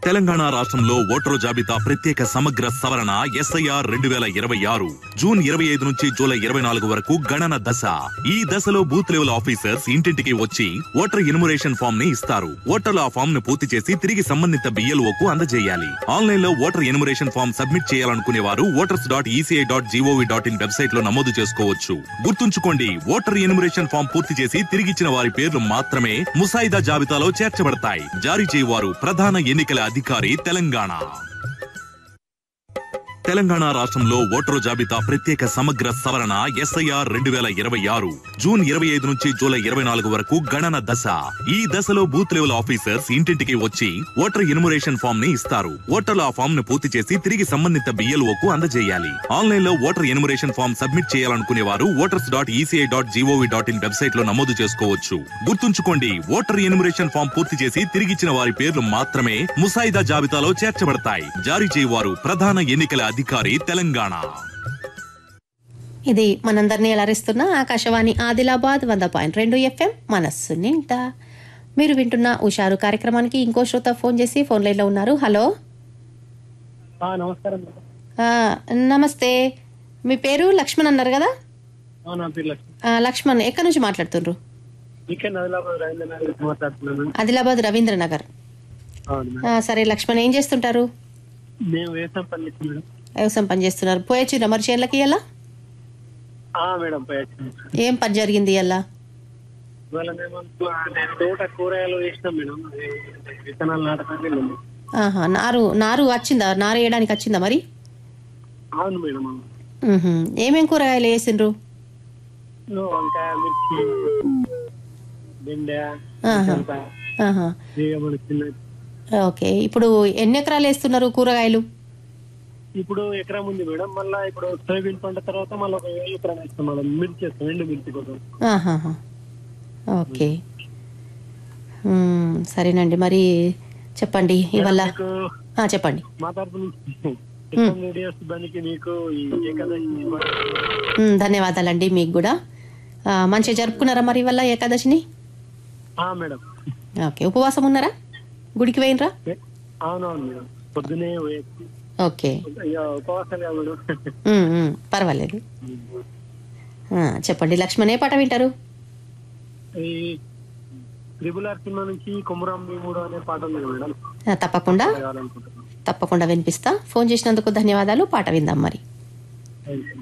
తెలంగాణ రాష్ట్రంలో ఓటరు జాబితా ప్రత్యేక సమగ్ర సవరణ ఎస్ఐఆర్ రెండు వేల ఇరవై ఆరు జూన్ ఇరవై ఐదు నుంచి జూలై ఇరవై నాలుగు వరకు గణన దశ ఈ దశలో బూత్ లెవెల్ ఆఫీసర్స్ ఇంటింటికి వచ్చి ఓటర్ ఇన్మురేషన్ ఫామ్ ని ఇస్తారు ఓటర్లు ఆ ఫామ్ ను పూర్తి చేసి తిరిగి సంబంధిత బిఎల్ఓ కు అందజేయాలి ఆన్లైన్ లో ఓటర్ ఇన్మురేషన్ ఫామ్ సబ్మిట్ చేయాలనుకునే వారు voters dot ECI dot GOV dot in website లో నమోదు చేసుకోవచ్చు గుర్తుంచుకోండి ఓటర్ ఇన్మురేషన్ ఫామ్ పూర్తి చేసి తిరిగిచ్చిన వారి పేర్లు మాత్రమే ముసాయిదా జాబితాలో చేర్చబడతాయి జారీ చేయవారు ప్రధాన ఎన్నికల అధికారి తెలంగాణ తెలంగాణ రాష్ట్రంలో ఓటరు జాబితా ప్రత్యేక సమగ్ర సవరణ ఎస్ఐఆర్ రెండు వేల ఇరవై ఆరు జూన్ ఇరవై ఐదు నుంచి జూలై ఇరవై నాలుగు వరకు గణన దశ ఈ దశలో బూత్ లెవెల్ ఆఫీసర్స్ ఇంటింటికి వచ్చి ఓటర్ ఇన్మురేషన్ ఫామ్ ని ఇస్తారు ఓటర్లు ఆ ఫామ్ ను పూర్తి చేసి తిరిగి సంబంధిత బిఎల్ఓ కు అందజేయాలి ఆన్లైన్ లో ఓటర్ ఇన్మురేషన్ ఫామ్ సబ్మిట్ చేయాలనుకునే వారు voters dot ECI dot GOV dot in website లో నమోదు చేసుకోవచ్చు గుర్తుంచుకోండి ఓటర్ ఇన్మురేషన్ ఫామ్ పూర్తి చేసి తిరిగిచ్చిన వారి పేర్లు మాత్రమే ముసాయిదా జాబితాలో చేర్చబడతాయి జారీ చేయవారు ప్రధాన ఎన్నికల అధికారి తెలంగాణ ఇది మనందరినీ అలరిస్తున్న ఆకాశవాణి ఆదిలాబాద్ వంద పాయింట్ రెండు ఎఫ్ఎం మనస్సు నిండా మీరు వింటున్న ఉషారు కార్యక్రమానికి ఇంకో శ్రోత ఫోన్ చేసి ఫోన్ లైన్లో ఉన్నారు హలో ఆ, నమస్కారం మేడం ఆ, నమస్తే మీ పేరు లక్ష్మణ్ అన్నారు కదా ఆ, నా పేరు లక్ష్మి ఆ, లక్ష్మణ్ ఎక్కడి నుంచి మాట్లాడుతుండ్రు ఇక్కడ ఆదిలాబాద్ రవీంద్ర నగర్ నుంచి మాట్లాడుతున్నాను ఆదిలాబాద్ రవీంద్ర నగర్ అవును మేడం ఆ, సరే లక్ష్మణ్ ఏం చేస్తుంటారు మేము వ్యవసాయం పని చేస్తాం మేడం వ్యవసాయం పని చేస్తున్నారు పోయొచ్చిండ్రా మరి చేనులకి ఇలా ఆ, మేడం పోయి వచ్చినాం. ఏం పని జరిగింది ఇలా ఇవాళ మేము అనుకో- నేను తోట కూరగాయలు వేసినాం మేడం అది విత్తనాలు నాటకానికి వెళ్ళాము ఆహా నారు నారు వచ్చిందా నారు వేయడానికి వచ్చిందా మరి అవును మేడం అవును. మ్హూ. ఏమేం కూరగాయలు వేసిండ్రు ఇదిగో వంకాయ మిర్చి బెండ ఆహా. అంతా ఆహా ఇక మన చిన్న ఓకే ఇప్పుడు ఎన్ని ఎకరాలు వేస్తున్నారు కూరగాయలు ఇప్పుడు ఎకరం ఉంది మేడం మళ్ళీ ఇప్పుడు సోయాబీన్ పంట తర్వాత మళ్ళీ ఒక ఎకరం వేస్తాం మేడం మిర్చి వేస్తాం ఎండు మిర్చి కోసం ఆహాహా. ఓకే మ్మ్, సరేనండి మరి చెప్పండి ఇవాళ మీకు ఆ, చెప్పండి మా తరపు నుంచి ఎఫ్ఎం రేడియో సిబ్బందికి మీకు ఈ ఏకాదశి మ్మ్, ధన్యవాదాలండి మీకు కూడా ఆ, మంచిగా జరుపుకున్నారా మరి ఇవాళ ఏకాదశిని ఆ, మేడం ఓకే ఉపవాసం ఉన్నారా గుడికి పోయినరా ఏ- అవునవును మేడం పొద్దునే పోయేసి ఓకే ఇక ఉపవాసాలు కాదు మేడం మ్మ్, మ్మ్, పర్వాలేదు ఆ, చెప్పండి లక్ష్మణ్ ఏ పాట వింటారు ఈ త్రిబుల్ ఆర్ సినిమా నుంచి కుమరం భీముడు అనే పాట ఉంది కదా మేడం ఆ, తప్పకుండా కావాలనుకుంటున్నాను తప్పకుండా వినిపిస్తా ఫోన్ చేసినందుకు ధన్యవాదాలు పాట విందాం మరి థ్యాంక్ యూ